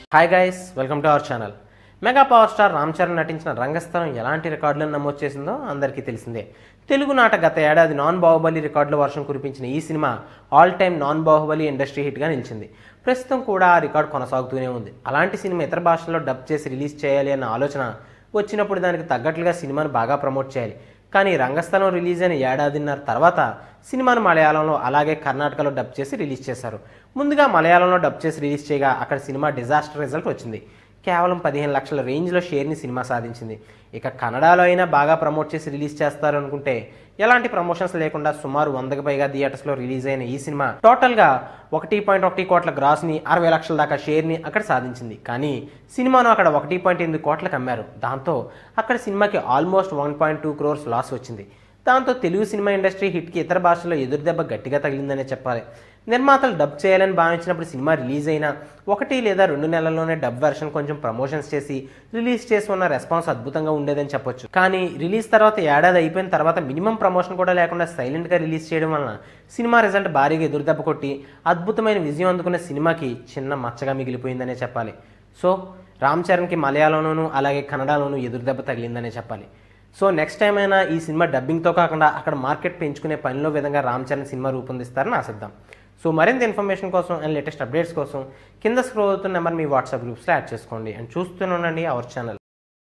hi guys welcome to our channel mega power star Ram Charan నటించిన రంగస్థలం ఎలాంటి రికార్డులను నమోదు చేసిందో అందరికీ తెలిసిందే తెలుగు నాట గత ఏడాది నాన్ బాహుబలి రికార్డుల వర్షం కురిపించిన ఈ cinema all time non Baahubali industry హిట్గా నిలిచింది ప్రస్తుతం కూడా ఆ రికార్డు కొనసాగుతూనే ఉంది అలాంటి సినిమా ఇతర భాషల్లో డబ్ చేసి రిలీజ్ చేయాలి అన్న ఆలోచన వచ్చినప్పుడు దానికి తగ్గట్లుగా సినిమాను బాగా ప్రమోట్ చేయాలి కానీ రంగస్థలం రిలీజ్ అయిన ఏడాదిన్నర తర్వాత సినిమాను మలయాళంలో అలాగే కర్ణాటకలో డబ్ చేసి రిలీజ్ చేశారు ముందుగా మలయాళంలో డబ్ చేసి రిలీజ్ చేయగా అక్కడ సినిమా డిజాస్టర్ రిజల్ట్ వచ్చింది కేవలం పదిహేను లక్షల రేంజ్లో షేర్ని సినిమా సాధించింది ఇక కన్నడలో అయినా బాగా ప్రమోట్ చేసి రిలీజ్ చేస్తారు అనుకుంటే ఎలాంటి ప్రమోషన్స్ లేకుండా సుమారు వందకు పైగా థియేటర్స్లో రిలీజ్ అయిన ఈ సినిమా టోటల్గా ఒకటి పాయింట్ ఒకటి కోట్ల గ్రాస్ని అరవై లక్షల దాకా షేర్ని అక్కడ సాధించింది కానీ సినిమాను అక్కడ ఒకటి పాయింట్ ఎనిమిది కోట్లకు అమ్మారు దాంతో అక్కడ సినిమాకి almost one point two crores loss వచ్చింది దాంతో తెలుగు సినిమా ఇండస్ట్రీ హిట్కి ఇతర భాషల్లో ఎదురుదెబ్బ గట్టిగా తగిలిందనే చెప్పాలి నిర్మాతలు డబ్ చేయాలని భావించినప్పుడు సినిమా రిలీజ్ అయినా ఒకటి లేదా రెండు నెలల్లోనే డబ్ వెర్షన్ కొంచెం ప్రమోషన్స్ చేసి రిలీజ్ చేసి ఉన్న రెస్పాన్స్ అద్భుతంగా ఉండేదని చెప్పొచ్చు కానీ రిలీజ్ తర్వాత ఏడాది అయిపోయిన తర్వాత మినిమం ప్రమోషన్ కూడా లేకుండా సైలెంట్గా రిలీజ్ చేయడం వలన సినిమా రిజల్ట్ భారీగా ఎదురుదెబ్బ కొట్టి అద్భుతమైన విజయం అందుకున్న సినిమాకి చిన్న మచ్చగా మిగిలిపోయిందనే చెప్పాలి సో రామ్ చరణ్కి మలయాళంలోనూ అలాగే కన్నడలోనూ ఎదురుదెబ్బ తగిలిందనే చెప్పాలి సో నెక్స్ట్ టైం అయినా ఈ సినిమా డబ్బింగ్తో కాకుండా అక్కడ మార్కెట్ పెంచుకునే పనిలో విధంగా రామ్ చరణ్ సినిమా రూపొందిస్తారని ఆశిద్దాం సో మరింత ఇన్ఫర్మేషన్ కోసం అండ్ లేటెస్ట్ అప్డేట్స్ కోసం కింద స్క్రోల్ అవుతున్న నెంబర్ మీ వాట్సాప్ గ్రూప్స్లో యాడ్ చేసుకోండి అండ్ చూస్తూనే ఉండండి అవర్ ఛానల్